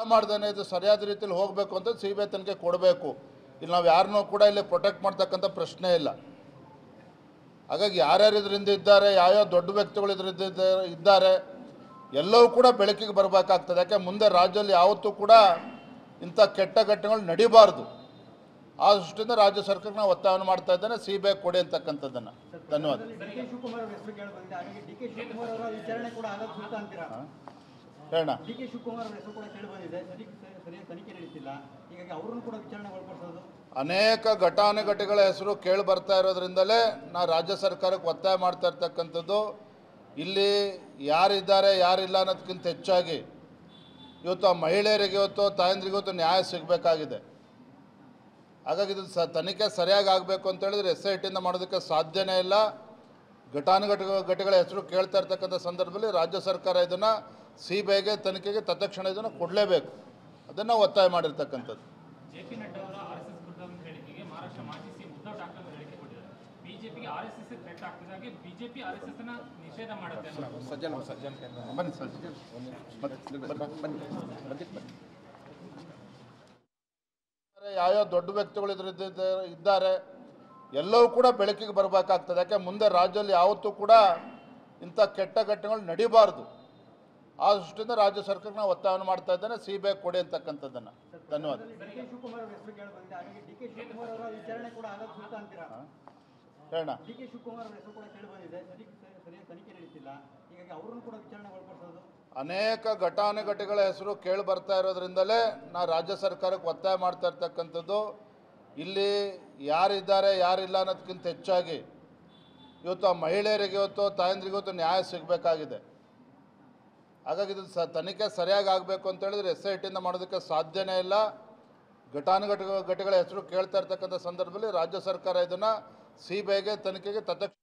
ಮಾಡ್ದೇನೆ ಇದು ಸರಿಯಾದ ರೀತಿಯಲ್ಲಿ ಹೋಗಬೇಕು ಅಂತ ಸಿ ಬಿ ಐ ತನಿಖೆ ಕೊಡಬೇಕು ಇಲ್ಲಿ ನಾವು ಯಾರನ್ನೂ ಕೂಡ ಇಲ್ಲಿ ಪ್ರೊಟೆಕ್ಟ್ ಮಾಡ್ತಕ್ಕಂಥ ಪ್ರಶ್ನೆ ಇಲ್ಲ ಹಾಗಾಗಿ ಯಾರ್ಯಾರು ಇದರಿಂದ ಇದ್ದಾರೆ ಯಾವ್ಯಾವ ದೊಡ್ಡ ವ್ಯಕ್ತಿಗಳು ಇದರಿಂದ ಇದ್ದ- ಇದ್ದಾರೆ ಎಲ್ಲವೂ ಕೂಡ ಬೆಳಕಿಗೆ ಬರಬೇಕಾಗ್ತದೆ ಯಾಕೆ ಮುಂದೆ ರಾಜ್ಯದಲ್ಲಿ ಯಾವತ್ತೂ ಕೂಡ ಇಂಥ ಕೆಟ್ಟ ಘಟನೆಗಳು ನಡಿಬಾರ್ದು ಆ ದೃಷ್ಟಿಯಿಂದ ರಾಜ್ಯ ಸರ್ಕಾರಕ್ಕೆ ನಾವು ಒತ್ತಾಯವನ್ನು ಮಾಡ್ತಾ ಇದ್ದೇನೆ ಸಿ ಬಿ ಐ ಕೊಡಿ ಅಂತಕ್ಕಂಥದ್ದನ್ನು ಧನ್ಯವಾದ ಡಿ ಕೆ ಶಿವಕುಮಾರ್ ಅವರ ಹೆಸರು ಕೇಳಿ ಬಂದಿದೆ ಹಾಗಾಗಿ ಡಿ ಕೆ ಶಿವಕುಮಾರ್ ಅವರ ವಿಚಾರಣೆ ಕೂಡ ಆಗೋದು ಸೂಕ್ತ ಅಂತೀರಾ ಹೇಳೋಣ ಡಿ ಕೆ ಶಿವಕುಮಾರ್ ಅವರ ಹೆಸರು ಕೂಡ ಕೇಳಿ ಬಂದಿದೆ ಸರಿ ಸರಿಯಾಗಿ ತನಿಖೆ ನಡೀತಿಲ್ಲ ಹೀಗಾಗಿ ಅವರನ್ನು ಕೂಡ ವಿಚಾರಣೆ ಒಳಪಡಿಸೋದು ಅನೇಕ ಘಟಾನುಘಟಿಗಳ ಹೆಸರು ಕೇಳಿ ಬರ್ತಾ ಇರೋದ್ರಿಂದಲೇ ನಾ ರಾಜ್ಯ ಸರ್ಕಾರಕ್ಕೆ ಒತ್ತಾಯ ಮಾಡ್ತಾ ಇರ್ತಕ್ಕಂಥದ್ದು ಇಲ್ಲಿ ಯಾರಿದ್ದಾರೆ ಯಾರಿಲ್ಲ ಅನ್ನೋದಕ್ಕಿಂತ ಹೆಚ್ಚಾಗಿ ಇವತ್ತು ಆ ಮಹಿಳೆಯರಿಗೆ ಇವತ್ತು ತಾಯಂದ್ರಿಗೆ ಇವತ್ತು ನ್ಯಾಯ ಸಿಗಬೇಕಾಗಿದೆ ಹಾಗಾಗಿ ಇದು ಸ ತನಿಖೆ ಸರಿಯಾಗಿ ಆಗಬೇಕು ಅಂತ ಹೇಳಿದ್ರೆ ಎಸ್ ಐ ಟಿಯಿಂದ ಮಾಡೋದಕ್ಕೆ ಸಾಧ್ಯನೇ ಇಲ್ಲ ಘಟಾನುಘಟಿ ಘಟಿಗಳ ಹೆಸರು ಕೇಳ್ತಾ ಇರ್ತಕ್ಕಂಥ ಸಂದರ್ಭದಲ್ಲಿ ರಾಜ್ಯ ಸರ್ಕಾರ ಇದನ್ನು ಸಿ ಬಿ ಐಗೆ ತನಿಖೆಗೆ ತತ್ಕ್ಷಣ ಇದನ್ನು ಕೊಡಲೇಬೇಕು ಅದನ್ನು ಒತ್ತಾಯ ಮಾಡಿರ್ತಕ್ಕಂಥದ್ದು ಜೆ ಪಿ ನಡ್ಡಾ ಅವರ ಆರ್ ಎಸ್ ಎಸ್ ವಿರುದ್ಧ ಹೇಳಿಕೆಗೆ ಮಹಾರಾಷ್ಟ್ರ ಮಾಜಿ ಸಿಎಂ ಉद्धವ್ ಠಾಕ್ರೆ ಅವರು ಹೇಳಿಕೆ ಕೊಟ್ಟಿದ್ದಾರೆ ಬಿಜೆಪಿಗೆ ಆರ್ ಎಸ್ ಎಸ್ ಥ್ರೆಟ್ ಆಗ್ತಿದ್ದಾಗೆ ಬಿಜೆಪಿ ಆರ್ ಎಸ್ ಎಸ್ ಅನ್ನ ನಿಷೇಧ ಮಾಡುತ್ತೆ ಅನ್ನೋ ಬನ್ನಿ ಸರ್ ಯಾವ್ಯಾವ ದೊಡ್ಡ ವ್ಯಕ್ತಿಗಳು ಇದರಿಂದ ಇದ್ದ- ಇದ್ದಾರೆ ಎಲ್ಲವೂ ಕೂಡ ಬೆಳಕಿಗೆ ಬರಬೇಕಾಗ್ತದೆ ಯಾಕೆ ಮುಂದೆ ರಾಜ್ಯದಲ್ಲಿ ಯಾವತ್ತೂ ಕೂಡ ಇಂಥ ಕೆಟ್ಟ ಘಟನೆಗಳು ನಡಿಬಾರ್ದು ಆ ದೃಷ್ಟಿಯಿಂದ ರಾಜ್ಯ ಸರ್ಕಾರಕ್ಕೆ ನಾವು ಒತ್ತಾಯವನ್ನು ಮಾಡ್ತಾ ಇದ್ದೇನೆ ಸಿ ಬಿ ಐ ಕೊಡಿ ಅಂತಕ್ಕಂಥದ್ದನ್ನು ಧನ್ಯವಾದ ಡಿ ಕೆ ಶಿವಕುಮಾರ್ ಅವರ ಹೆಸರು ಕೇಳಿ ಬಂದಿದೆ ಹಾಗಾಗಿ ಡಿ ಕೆ ಶಿವಕುಮಾರ್ ಅವರ ವಿಚಾರಣೆ ಕೂಡ ಆಗೋದು ಸೂಕ್ತ ಅಂತೀರಾ ಹೇಳೋಣ ಡಿ ಕೆ ಶಿವಕುಮಾರ್ ಅವರ ಹೆಸರು ಕೂಡ ಕೇಳಿ ಬಂದಿದೆ ಸರಿ ಸರಿಯಾಗಿ ತನಿಖೆ ನಡೀತಿಲ್ಲ ಹೀಗಾಗಿ ಅವರನ್ನು ಕೂಡ ವಿಚಾರಣೆ ಒಳಪಡಿಸೋದು ಅನೇಕ ಘಟಾನುಘಟಿಗಳ ಹೆಸರು ಕೇಳಿ ಬರ್ತಾ ಇರೋದ್ರಿಂದಲೇ ನಾ ರಾಜ್ಯ ಸರ್ಕಾರಕ್ಕೆ ಒತ್ತಾಯ ಮಾಡ್ತಾ ಇರ್ತಕ್ಕಂಥದ್ದು ಇಲ್ಲಿ ಯಾರಿದ್ದಾರೆ ಯಾರಿಲ್ಲ ಅನ್ನೋದಕ್ಕಿಂತ ಹೆಚ್ಚಾಗಿ ಇವತ್ತು ಆ ಮಹಿಳೆಯರಿಗೆ ಇವತ್ತು ತಾಯಂದ್ರಿಗೆ ಇವತ್ತು ನ್ಯಾಯ ಸಿಗಬೇಕಾಗಿದೆ ಹಾಗಾಗಿ ಇದು ಸ ತನಿಖೆ ಸರಿಯಾಗಿ ಆಗಬೇಕು ಅಂತ ಹೇಳಿದ್ರೆ ಎಸ್ ಐ ಟಿಯಿಂದ ಮಾಡೋದಕ್ಕೆ ಸಾಧ್ಯನೇ ಇಲ್ಲ ಘಟಾನುಘಟಿ ಘಟಿಗಳ ಹೆಸರು ಕೇಳ್ತಾ ಇರ್ತಕ್ಕಂಥ ಸಂದರ್ಭದಲ್ಲಿ ರಾಜ್ಯ ಸರ್ಕಾರ ಇದನ್ನು ಸಿ ಬಿ ಐಗೆ ತನಿಖೆಗೆ ತತ್ಕ್ಷಣ